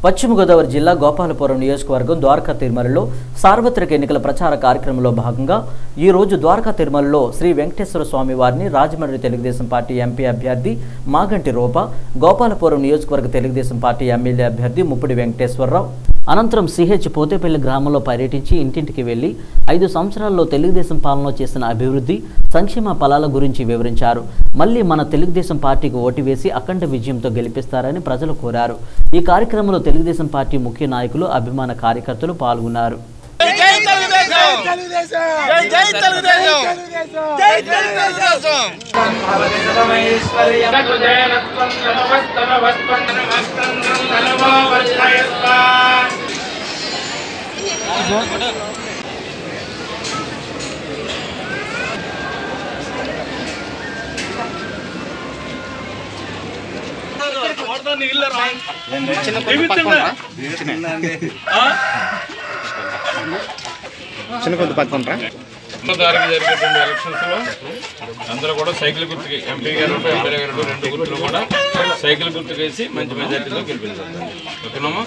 పశ్చిమ గోదావరి జిల్లా గోపాలపురం నియోజకవర్గం ద్వారకా తిరుమలలో సార్వత్రిక ఎన్నికల ప్రచార కార్యక్రమంలో భాగంగా ఈ రోజు ద్వారకా తిరుమలలో శ్రీ వెంకటేశ్వర స్వామి వారిని రాజమండ్రి తెలుగుదేశం పార్టీ ఎంపీ అభ్యర్థి మాగంటి రూప గోపాలపురం నియోజకవర్గ తెలుగుదేశం పార్టీ ఎమ్మెల్యే అభ్యర్థి ముప్పిడి వెంకటేశ్వరరావు అనంతరం సిహెచ్ పోతేపల్లి గ్రామంలో పర్యటించి ఇంటింటికి వెళ్లి ఐదు సంవత్సరాల్లో తెలుగుదేశం పాలనలో చేసిన అభివృద్ధి సంక్షేమ ఫలాల గురించి వివరించారు మళ్ళీ మన తెలుగుదేశం పార్టీకి ఓటు వేసి అఖండ విజయంతో గెలిపిస్తారని ప్రజలు కోరారు ఈ కార్యక్రమంలో తెలుగుదేశం పార్టీ ముఖ్య నాయకులు అభిమాన కార్యకర్తలు పాల్గొన్నారు జై తెలుగుదేశం జై జై తెలుగుదేశం జై తెలుగుదేశం చిన్న కొంత పక్కన తారీఖు జరిగేటువంటి ఎలక్షన్స్ లో అందరూ కూడా సైకిల్ గుర్తుకి ఎంపీ గారు ఎమ్మెల్యే గారు రెండు గుర్తులు కూడా సైకిల్ గుర్తుకు వేసి మంచి మెజార్టీలో గెలిపించారు ఓకేనమ్మా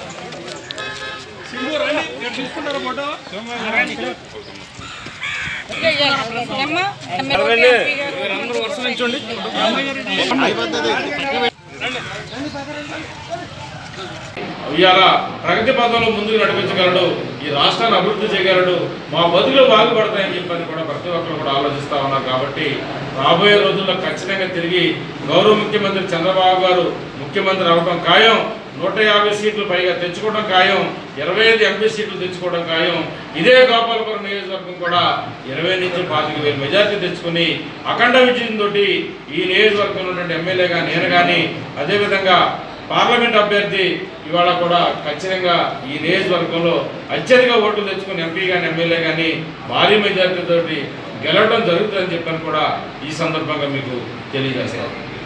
ఇవాళ ప్రగతి పథంలో ముందుకు నడిపించగలడు ఈ రాష్ట్రాన్ని అభివృద్ధి చేయగలడు మా బతుకులు బాగుపడతాయని చెప్పని కూడా ప్రతి ఒక్కరు కూడా ఆలోచిస్తా ఉన్నారు కాబట్టి రాబోయే రోజుల్లో ఖచ్చితంగా తిరిగి గౌరవ ముఖ్యమంత్రి చంద్రబాబు గారు ముఖ్యమంత్రి అవడం ఖాయం నూట యాభై సీట్లు పైగా తెచ్చుకోవడం ఖాయం ఇరవై ఐదు ఎంపీ సీట్లు తెచ్చుకోవడం ఖాయం ఇదే గోపాలపురం నియోజకవర్గం కూడా ఇరవై నుంచి పాతిక వేలు మెజార్టీ తెచ్చుకుని అఖండ విజయంతో ఈ నియోజకవర్గంలో ఉన్నటువంటి ఎమ్మెల్యేగా నేను కానీ అదేవిధంగా పార్లమెంట్ అభ్యర్థి ఇవాళ కూడా ఖచ్చితంగా ఈ నియోజకవర్గంలో అత్యధిక ఓట్లు తెచ్చుకుని ఎంపీ కానీ ఎమ్మెల్యే కానీ భారీ మెజార్టీతోటి గెలవడం జరుగుతుందని చెప్పని కూడా ఈ సందర్భంగా మీకు తెలియజేస్తాను